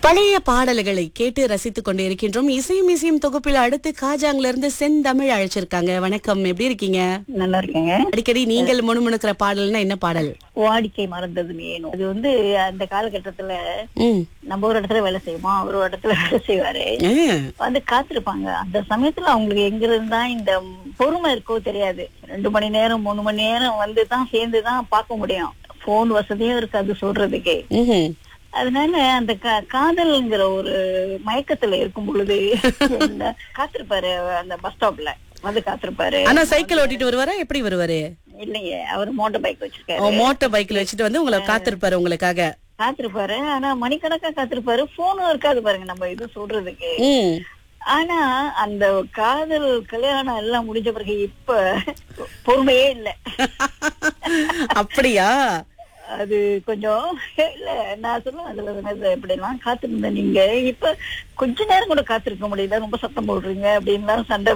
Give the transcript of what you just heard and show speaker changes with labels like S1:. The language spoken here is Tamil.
S1: பழைய பாடல்களை கேட்டு ரசித்துக் கொண்டு இருக்கின்றோம் இசையும் இசையும் தொகுப்பில் அடுத்து காஜாங்ல இருந்து செந்தமிழ் அழைச்சிருக்காங்க வணக்கம் எப்படி இருக்கீங்க
S2: நல்லா இருக்கேங்க
S1: அடிக்கடி நீங்கள் முணுமுணுக்கிற பாடல்னா என்ன பாடல்
S2: வாடிக்கை மறந்தது வேணும் அது வந்து அந்த காலகட்டத்துல
S1: ம்
S2: நம்ம ஒரு இடத்துல வேலை செய்வோம் அவர் ஒரு இடத்துல வேலை செய்வாரு
S1: ஆ,
S2: வந்து காத்திருப்பாங்க அந்த சமயத்துல அவங்களுக்கு எங்க இருந்தா இந்த பொறுமை இருக்கோ தெரியாது ரெண்டு மணி நேரம் மூணு மணி நேரம் வந்து தான் சேர்ந்து தான் பார்க்க முடியும் போன் வசதியும் இருக்காது சொல்றதுக்கு
S1: ம்ஹும்.
S2: அதனால அந்த கா- காதல்ங்கிற ஒரு மயக்கத்துல இருக்கும் பொழுது இந்த காத்திருப்பாரு அந்த பஸ் ஸ்டாப்ல வந்து காத்திருப்பாரு
S1: ஆனா சைக்கிள் ஓட்டிட்டு வருவாரா எப்படி வருவாரு
S2: இல்லையே அவர் மோட்டார் பைக் வச்சிருக்காரு
S1: ஓ, மோட்டார் பைக்ல வச்சுட்டு வந்து உங்களை காத்திருப்பாரு உங்களுக்காக
S2: காத்திருப்பாரு ஆனா மணிக்கணக்கா காத்திருப்பாரு போனும் இருக்காது பாருங்க நம்ம இது சொல்றதுக்கு
S1: ம்
S2: ஆனா அந்த காதல் கல்யாணம் எல்லாம் முடிஞ்ச பிறகு இப்ப பொறுமையே இல்ல
S1: அப்படியா
S2: அது கொஞ்சம் இல்ல நான் சொல்லுவேன் அதுல வந்து எப்படிலாம் காத்திருந்த நீங்க இப்ப கொஞ்ச நேரம் கூட காத்திருக்க முடியல ரொம்ப சத்தம் போடுறீங்க அப்படின்லாம் சண்டை